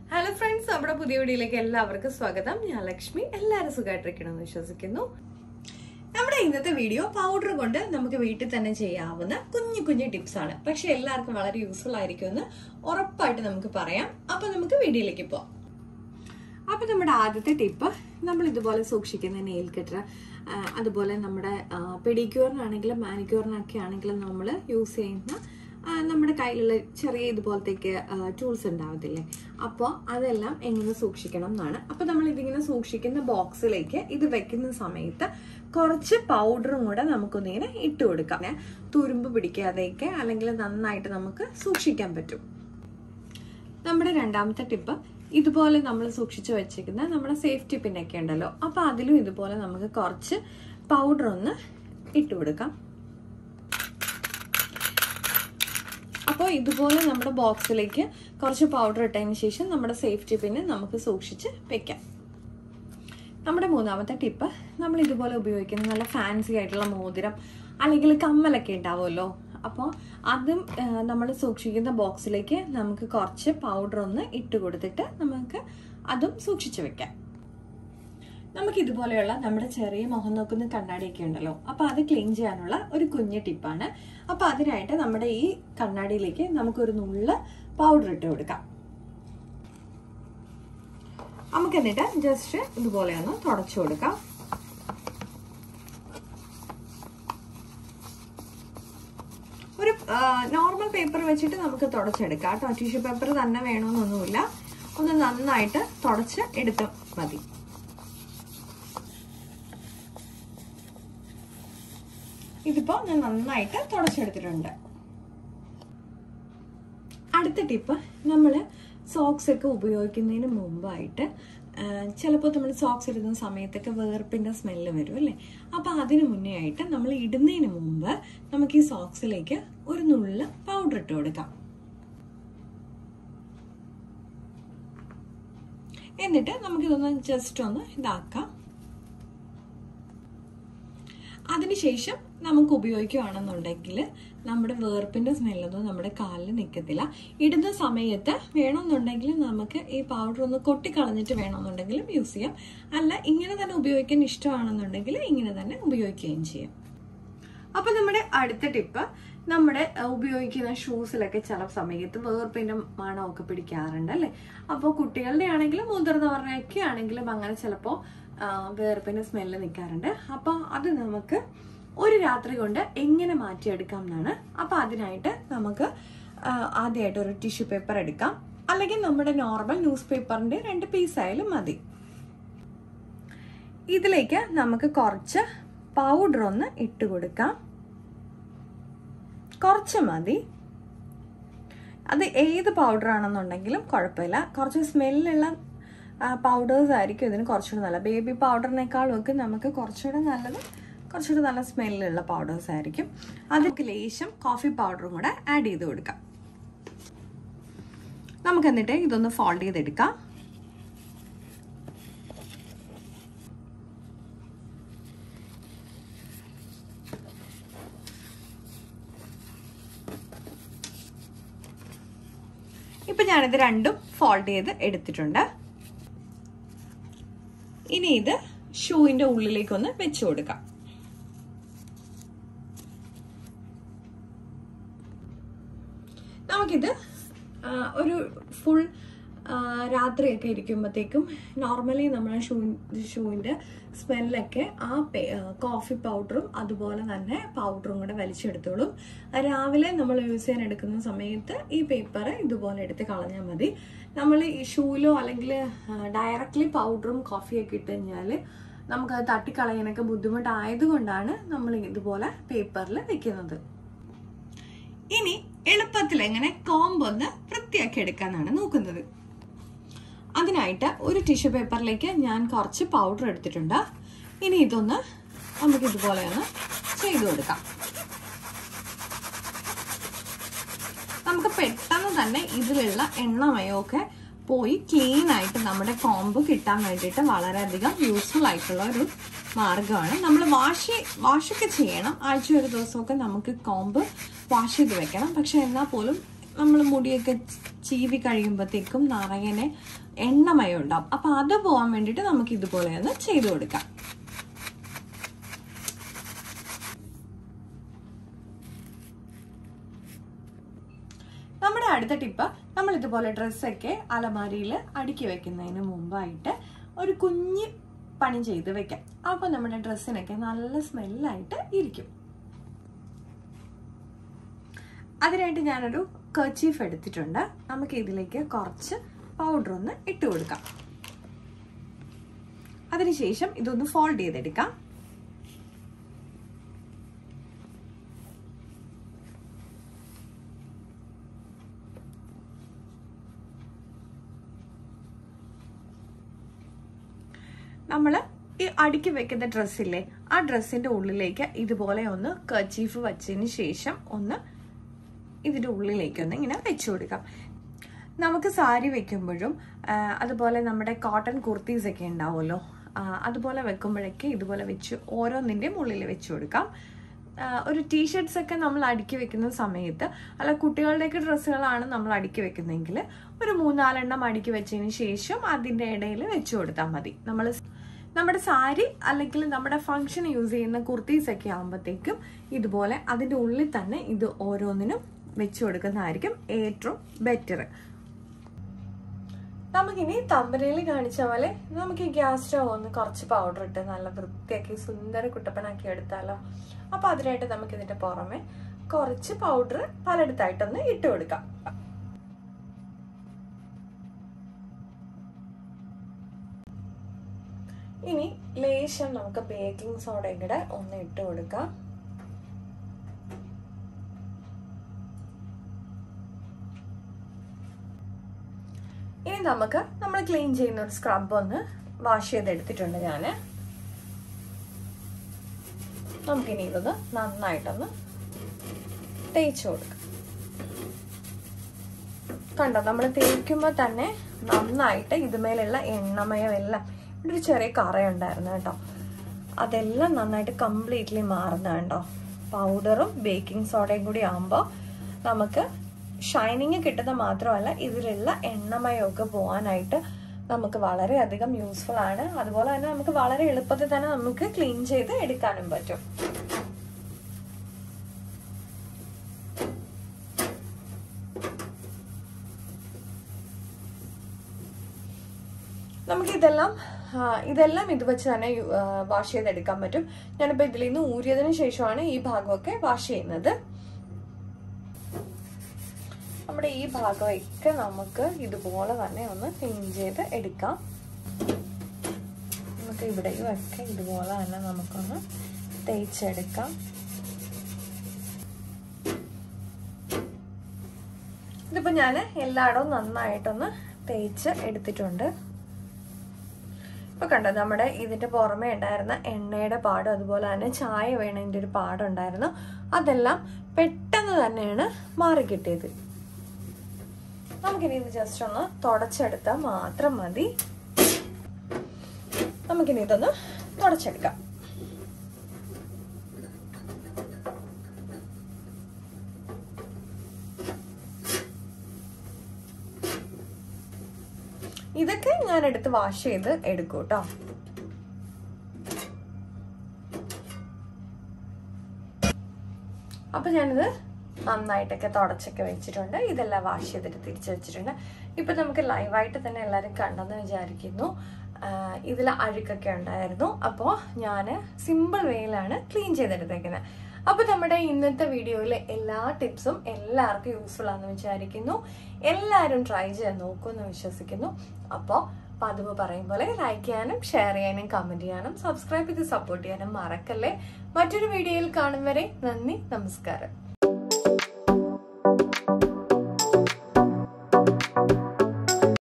hello friends നമ്മുടെ പുതിയ വീഡിയോയിലേക്ക് എല്ലാവർക്കും സ്വാഗതം ഞാൻ ലക്ഷ്മി എല്ലാവരും സുഖമായിട്ടിരിക്കണമെന്ന് വിശ്വസിക്കുന്നു നമ്മുടെ ഇന്നത്തെ വീഡിയോ പൗഡർ കൊണ്ട് നമുക്ക് വീട്ടിൽ തന്നെ ചെയ്യാവുന്ന കുഞ്ഞു കുഞ്ഞു ടിപ്സ് ആണ് പക്ഷെ എല്ലാവർക്കും വളരെ യൂസ്ഫുൾ ആയിരിക്കുമെന്ന് ഉറപ്പായിട്ട് നമുക്ക് പറയാം അപ്പൊ നമുക്ക് വീഡിയോയിലേക്ക് പോവാം അപ്പൊ നമ്മുടെ ആദ്യത്തെ ടിപ്പ് നമ്മൾ ഇതുപോലെ സൂക്ഷിക്കുന്ന നെയിൽ കട്ടർ അതുപോലെ നമ്മുടെ പെഡിക്യൂറിനാണെങ്കിലും മാനിക്യൂറിനൊക്കെ ആണെങ്കിലും നമ്മൾ യൂസ് ചെയ്യുന്ന ആ, നമ്മുടെ കയ്യിലുള്ള ചെറിയ ഇതുപോലത്തേക്ക് ടൂൾസ് ഉണ്ടാവത്തില്ലേ അപ്പോൾ അതെല്ലാം എങ്ങനെ സൂക്ഷിക്കണം എന്നാണ് അപ്പോൾ നമ്മൾ ഇതിങ്ങനെ സൂക്ഷിക്കുന്ന ബോക്സിലേക്ക് ഇത് വെക്കുന്ന സമയത്ത് കുറച്ച് പൗഡറും കൂടെ നമുക്കൊന്നിങ്ങനെ ഇട്ട് കൊടുക്കാം പിന്നെ തുരുമ്പ് പിടിക്കാതെയൊക്കെ അല്ലെങ്കിൽ നന്നായിട്ട് നമുക്ക് സൂക്ഷിക്കാൻ പറ്റും നമ്മുടെ രണ്ടാമത്തെ ടിപ്പ് ഇതുപോലെ നമ്മൾ സൂക്ഷിച്ചു വെച്ചിരിക്കുന്ന നമ്മുടെ സേഫ്റ്റി പിന്നൊക്കെ ഉണ്ടല്ലോ അപ്പൊ അതിലും ഇതുപോലെ നമുക്ക് കുറച്ച് പൗഡർ ഒന്ന് ഇട്ട് കൊടുക്കാം അപ്പോൾ ഇതുപോലെ നമ്മുടെ ബോക്സിലേക്ക് കുറച്ച് പൗഡർ ഇട്ടതിന് ശേഷം നമ്മുടെ സേഫ്റ്റി പിന്ന് നമുക്ക് സൂക്ഷിച്ച് വെക്കാം നമ്മുടെ മൂന്നാമത്തെ ടിപ്പ് നമ്മൾ ഇതുപോലെ ഉപയോഗിക്കുന്ന നല്ല ഫാൻസി ആയിട്ടുള്ള മോതിരം അല്ലെങ്കിൽ കമ്മലൊക്കെ ഉണ്ടാവുമല്ലോ അപ്പോൾ അതും നമ്മൾ സൂക്ഷിക്കുന്ന ബോക്സിലേക്ക് നമുക്ക് കുറച്ച് പൗഡർ ഒന്ന് ഇട്ട് കൊടുത്തിട്ട് നമുക്ക് അതും സൂക്ഷിച്ചു വെക്കാം നമുക്ക് ഇതുപോലെയുള്ള നമ്മുടെ ചെറിയ മുഖം നോക്കുന്ന കണ്ണാടിയൊക്കെ ഉണ്ടല്ലോ അപ്പൊ അത് ക്ലീൻ ചെയ്യാനുള്ള ഒരു കുഞ്ഞു ടിപ്പാണ് അപ്പൊ അതിനായിട്ട് നമ്മുടെ ഈ കണ്ണാടിയിലേക്ക് നമുക്കൊരു നുള്ള പൗഡർ ഇട്ട് കൊടുക്കാം നമുക്ക് എന്നിട്ട് ജസ്റ്റ് ഇതുപോലെ ഒന്ന് തുടച്ചു കൊടുക്കാം ഒരു നോർമൽ പേപ്പർ വെച്ചിട്ട് നമുക്ക് തുടച്ചെടുക്കാം കേട്ടോ ടിഷ്യൂ പേപ്പർ തന്നെ വേണമെന്നൊന്നുമില്ല ഒന്ന് നന്നായിട്ട് തുടച്ച് എടുത്ത് മതി ഇതിപ്പോ ഞാൻ നന്നായിട്ട് തുടച്ചെടുത്തിട്ടുണ്ട് അടുത്ത ടിപ്പ് നമ്മൾ സോക്സ് ഒക്കെ ഉപയോഗിക്കുന്നതിന് മുമ്പായിട്ട് ചിലപ്പോൾ നമ്മൾ സോക്സ് ഇടുന്ന സമയത്തൊക്കെ വേർപ്പിന്റെ സ്മെല്ല് വരും അല്ലേ അപ്പൊ അതിന് മുന്നേ ആയിട്ട് നമ്മൾ ഇടുന്നതിന് മുമ്പ് നമുക്ക് ഈ സോക്സിലേക്ക് ഒരു നുള്ള പൗഡർ ഇട്ട് കൊടുക്കാം എന്നിട്ട് നമുക്കിതൊന്ന് ജസ്റ്റ് ഒന്ന് ഇതാക്കാം അതിനുശേഷം നമുക്ക് ഉപയോഗിക്കുകയാണെന്നുണ്ടെങ്കിൽ നമ്മുടെ വേർപ്പിന്റെ സ്മെല്ലൊന്നും നമ്മുടെ കാലിൽ നിൽക്കത്തില്ല ഇടുന്ന സമയത്ത് വേണമെന്നുണ്ടെങ്കിൽ നമുക്ക് ഈ പൗഡർ ഒന്ന് കൊട്ടിക്കളഞ്ഞിട്ട് വേണമെന്നുണ്ടെങ്കിലും യൂസ് ചെയ്യാം അല്ല ഇങ്ങനെ തന്നെ ഉപയോഗിക്കാൻ ഇഷ്ടമാണെന്നുണ്ടെങ്കിൽ ഇങ്ങനെ തന്നെ ഉപയോഗിക്കുകയും ചെയ്യാം അപ്പൊ നമ്മുടെ അടുത്ത ടിപ്പ് നമ്മുടെ ഉപയോഗിക്കുന്ന ഷൂസിലൊക്കെ ചില സമയത്ത് വേർപ്പിന്റെ മണമൊക്കെ പിടിക്കാറുണ്ട് അല്ലെ അപ്പോൾ കുട്ടികളുടെ ആണെങ്കിലും മുതിർന്നവരുടെ ഒക്കെ ആണെങ്കിലും അങ്ങനെ ചിലപ്പോൾ വേർപ്പിന്റെ സ്മെല്ല് നിൽക്കാറുണ്ട് അപ്പോൾ അത് നമുക്ക് ഒരു രാത്രി കൊണ്ട് എങ്ങനെ മാറ്റിയെടുക്കാം എന്നാണ് അപ്പൊ അതിനായിട്ട് നമുക്ക് ആദ്യമായിട്ട് ഒരു ടിഷ്യൂ പേപ്പർ എടുക്കാം അല്ലെങ്കിൽ നമ്മുടെ നോർമൽ ന്യൂസ് പേപ്പറിന്റെ രണ്ട് പീസ് ആയാലും മതി ഇതിലേക്ക് നമുക്ക് കുറച്ച് പൗഡർ ഒന്ന് ഇട്ട് കൊടുക്കാം കുറച്ച് മതി അത് ഏത് പൗഡർ ആണെന്നുണ്ടെങ്കിലും കുഴപ്പമില്ല കുറച്ച് സ്മെല്ലുള്ള പൗഡേഴ്സ് ആയിരിക്കും ഇതിന് കുറച്ചുകൂടെ നല്ല ബേബി പൗഡറിനേക്കാളും ഒക്കെ നമുക്ക് കുറച്ചുകൂടെ നല്ലത് കുറച്ചുകൂടെ നല്ല സ്മെല്ലുള്ള പൗഡേഴ്സ് ആയിരിക്കും അതിലേക്ക് ലേശം കോഫി പൗഡറും കൂടെ ആഡ് ചെയ്ത് കൊടുക്കാം നമുക്ക് എന്നിട്ട് ഇതൊന്ന് ഫോൾഡ് ചെയ്തെടുക്കാം ഇപ്പൊ ഞാനിത് രണ്ടും ഫോൾഡ് ചെയ്ത് എടുത്തിട്ടുണ്ട് ഇനി ഇത് ഷൂവിന്റെ ഉള്ളിലേക്ക് ഒന്ന് വെച്ചു കൊടുക്കാം നമുക്കിത് ഒരു ഫുൾ രാത്രിയൊക്കെ ഇരിക്കുമ്പോഴത്തേക്കും നോർമലി നമ്മുടെ ഷൂ ഷൂവിൻ്റെ സ്മെല്ലൊക്കെ ആ കോഫി പൗഡറും അതുപോലെ തന്നെ പൗഡറും കൂടെ വലിച്ചെടുത്തോളും രാവിലെ നമ്മൾ യൂസ് ചെയ്യാൻ എടുക്കുന്ന സമയത്ത് ഈ പേപ്പർ ഇതുപോലെ എടുത്ത് കളഞ്ഞാൽ മതി നമ്മൾ ഈ ഷൂയിലോ അല്ലെങ്കിൽ ഡയറക്റ്റ്ലി പൗഡറും കോഫിയൊക്കെ ഇട്ട് കഴിഞ്ഞാൽ നമുക്കത് തട്ടിക്കളയാനൊക്കെ ബുദ്ധിമുട്ടായതുകൊണ്ടാണ് നമ്മൾ ഇതുപോലെ പേപ്പറിൽ വെക്കുന്നത് ഇനി എളുപ്പത്തിൽ എങ്ങനെ കോംബ് ഒന്ന് വൃത്തിയാക്കി എടുക്കാന്നാണ് നോക്കുന്നത് അതിനായിട്ട് ഒരു ടിഷ്യൂ പേപ്പറിലേക്ക് ഞാൻ കുറച്ച് പൗഡർ എടുത്തിട്ടുണ്ട് ഇനി ഇതൊന്ന് നമുക്ക് ഇതുപോലെ ഒന്ന് ചെയ്തു കൊടുക്കാം നമുക്ക് പെട്ടെന്ന് തന്നെ ഇതിലുള്ള എണ്ണമയമൊക്കെ പോയി ക്ലീൻ ആയിട്ട് നമ്മുടെ കോമ്പ് കിട്ടാൻ വേണ്ടിയിട്ട് വളരെയധികം യൂസ്ഫുൾ ആയിട്ടുള്ള ഒരു മാർഗമാണ് നമ്മൾ വാഷ് വാഷൊക്കെ ചെയ്യണം ആഴ്ച ഒരു ദിവസമൊക്കെ നമുക്ക് കോമ്പ് വാഷ് ചെയ്ത് വെക്കണം പക്ഷെ എന്നാൽ പോലും നമ്മൾ മുടിയൊക്കെ ചീവി കഴിയുമ്പോഴത്തേക്കും നിറയനെ എണ്ണമയം ഉണ്ടാവും അപ്പം അത് പോകാൻ വേണ്ടിയിട്ട് നമുക്ക് ഇതുപോലെ ഒന്ന് ചെയ്തു കൊടുക്കാം നമ്മുടെ അടുത്ത ടിപ്പ് നമ്മൾ ഇതുപോലെ ഡ്രസ്സൊക്കെ അലമാരിയിൽ അടുക്കി വെക്കുന്നതിന് മുമ്പായിട്ട് ഒരു കുഞ്ഞ് പണി ചെയ്ത് വെക്കാം അപ്പോൾ നമ്മുടെ ഡ്രസ്സിനൊക്കെ നല്ല സ്മെല്ലായിട്ട് ഇരിക്കും അതിനായിട്ട് ഞാനൊരു കർച്ചീഫ് എടുത്തിട്ടുണ്ട് നമുക്ക് ഇതിലേക്ക് കുറച്ച് പൗഡർ ഒന്ന് ഇട്ട് കൊടുക്കാം അതിനുശേഷം ഇതൊന്ന് ഫോൾഡ് ചെയ്തെടുക്കാം നമ്മൾ ഈ അടുക്കി വെക്കുന്ന ഡ്രസ്സില്ലേ ആ ഡ്രസ്സിന്റെ ഉള്ളിലേക്ക് ഇതുപോലെ ഒന്ന് കർച്ചീഫ് വച്ചതിന് ശേഷം ഒന്ന് ഇതിന്റെ ഉള്ളിലേക്ക് ഒന്ന് ഇങ്ങനെ വെച്ചു കൊടുക്കാം നമുക്ക് സാരി വെക്കുമ്പോഴും അതുപോലെ നമ്മുടെ കോട്ടൺ കുർത്തീസ് ഒക്കെ ഉണ്ടാവുമല്ലോ അതുപോലെ വെക്കുമ്പോഴൊക്കെ ഇതുപോലെ വെച്ച് ഓരോന്നിൻ്റെയും ഉള്ളിൽ വെച്ച് കൊടുക്കാം ഒരു ടീഷർട്സ് ഒക്കെ നമ്മൾ അടുക്കി വെക്കുന്ന സമയത്ത് അല്ല കുട്ടികളുടെയൊക്കെ ഡ്രസ്സുകളാണ് നമ്മൾ അടുക്കി വെക്കുന്നതെങ്കിൽ ഒരു മൂന്നാലെണ്ണം അടുക്കി വെച്ചതിന് ശേഷം അതിൻ്റെ ഇടയിൽ വെച്ച് കൊടുത്താൽ മതി നമ്മൾ നമ്മുടെ സാരി അല്ലെങ്കിൽ നമ്മുടെ ഫംഗ്ഷൻ യൂസ് ചെയ്യുന്ന കുർത്തീസ് ഒക്കെ ആകുമ്പോഴത്തേക്കും ഇതുപോലെ അതിൻ്റെ ഉള്ളിൽ തന്നെ ഇത് ഓരോന്നിനും വെച്ച് കൊടുക്കുന്നതായിരിക്കും ഏറ്റവും ബെറ്റർ നമുക്കിനി തമ്പനയിൽ കാണിച്ച പോലെ നമുക്ക് ഈ ഗ്യാസ് സ്റ്റവ് ഒന്ന് കുറച്ച് പൗഡർ ഇട്ട് നല്ല വൃത്തിയാക്കി സുന്ദര കുട്ടപ്പനാക്കി എടുത്താലോ അപ്പൊ അതിനായിട്ട് നമുക്ക് ഇതിന്റെ പുറമെ കുറച്ച് പൗഡർ പലയിടത്തായിട്ടൊന്ന് ഇട്ട് കൊടുക്കാം ഇനി ലേശം നമുക്ക് ബേക്കിംഗ് സോഡയും കൂടെ ഒന്ന് ഇട്ട് കൊടുക്കാം ഇനി നമുക്ക് നമ്മൾ ക്ലീൻ ചെയ്യുന്ന ഒരു സ്ക്രബ് ഒന്ന് വാഷ് ചെയ്തെടുത്തിട്ടുണ്ട് ഞാൻ നമുക്കിനി ഇതൊന്ന് നന്നായിട്ടൊന്ന് തേച്ച് കൊടുക്കാം കണ്ടോ നമ്മൾ തേക്കുമ്പോൾ തന്നെ നന്നായിട്ട് ഇതുമേലുള്ള എണ്ണമയം എല്ലാം ഇവിടെ ഒരു ചെറിയ കറയുണ്ടായിരുന്നു കേട്ടോ അതെല്ലാം നന്നായിട്ട് കംപ്ലീറ്റ്ലി മാറുന്ന കണ്ടോ പൗഡറും ബേക്കിംഗ് സോഡയും കൂടി ആകുമ്പോൾ നമുക്ക് ഷൈനിങ് കിട്ടുന്ന മാത്രമല്ല ഇതിലുള്ള എണ്ണമയമൊക്കെ പോകാനായിട്ട് നമുക്ക് വളരെയധികം യൂസ്ഫുൾ ആണ് അതുപോലെ തന്നെ നമുക്ക് വളരെ എളുപ്പത്തിൽ തന്നെ നമുക്ക് ക്ലീൻ ചെയ്ത് എടുക്കാനും പറ്റും നമുക്ക് ഇതെല്ലാം ഇതെല്ലാം ഇത് വെച്ച് തന്നെ വാഷ് ചെയ്തെടുക്കാൻ പറ്റും ഞാനിപ്പോൾ ഇതിൽ നിന്ന് ഊരിയതിനു ശേഷമാണ് ഈ ഭാഗമൊക്കെ വാഷ് ചെയ്യുന്നത് നമ്മുടെ ഈ ഭാഗമൊക്കെ നമുക്ക് ഇതുപോലെ തന്നെ ഒന്ന് ക്ലീൻ ചെയ്ത് എടുക്കാം നമുക്ക് ഇവിടെയും ഒക്കെ ഇതുപോലെ തന്നെ നമുക്കൊന്ന് തേച്ചെടുക്കാം ഇതിപ്പോ ഞാൻ എല്ലായിടവും നന്നായിട്ടൊന്ന് തേച്ച് എടുത്തിട്ടുണ്ട് ഇപ്പൊ കണ്ടോ നമ്മുടെ ഇതിന്റെ പുറമെ ഉണ്ടായിരുന്ന എണ്ണയുടെ പാടും അതുപോലെ തന്നെ ചായ വേണതിന്റെ ഒരു പാടുണ്ടായിരുന്നു അതെല്ലാം പെട്ടെന്ന് തന്നെയാണ് മാറിക്കിട്ടിയത് നമുക്കിനി ഇത് ജസ്റ്റ് ഒന്ന് തുടച്ചെടുത്താൽ മാത്രം മതി നമുക്കിനി ഇതൊന്ന് തുടച്ചെടുക്കാം ഇതൊക്കെ ഞാൻ എടുത്ത് വാഷ് ചെയ്ത് എടുക്കും കേട്ടോ അപ്പൊ ഞാനിത് നന്നായിട്ടൊക്കെ തുടച്ചൊക്കെ വെച്ചിട്ടുണ്ട് ഇതെല്ലാം വാഷ് ചെയ്തിട്ട് തിരിച്ചു വെച്ചിട്ടുണ്ട് ഇപ്പൊ നമുക്ക് ലൈവായിട്ട് തന്നെ എല്ലാവരും കണ്ടെന്ന് വിചാരിക്കുന്നു ഇതിൽ അഴുക്കൊക്കെ ഉണ്ടായിരുന്നു അപ്പോൾ ഞാൻ സിമ്പിൾ വേയിലാണ് ക്ലീൻ ചെയ്തെടുത്തേക്കുന്നത് അപ്പോൾ നമ്മുടെ ഇന്നത്തെ വീഡിയോയിലെ എല്ലാ ടിപ്സും എല്ലാവർക്കും യൂസ്ഫുൾ ആണെന്ന് വിചാരിക്കുന്നു എല്ലാവരും ട്രൈ ചെയ്യാൻ നോക്കുമെന്ന് വിശ്വസിക്കുന്നു അപ്പോൾ പതിവ് പറയും പോലെ ലൈക്ക് ചെയ്യാനും ഷെയർ ചെയ്യാനും കമന്റ് ചെയ്യാനും സബ്സ്ക്രൈബ് ചെയ്ത് സപ്പോർട്ട് ചെയ്യാനും മറക്കല്ലേ മറ്റൊരു വീഡിയോയിൽ കാണും വരെ നന്ദി നമസ്കാരം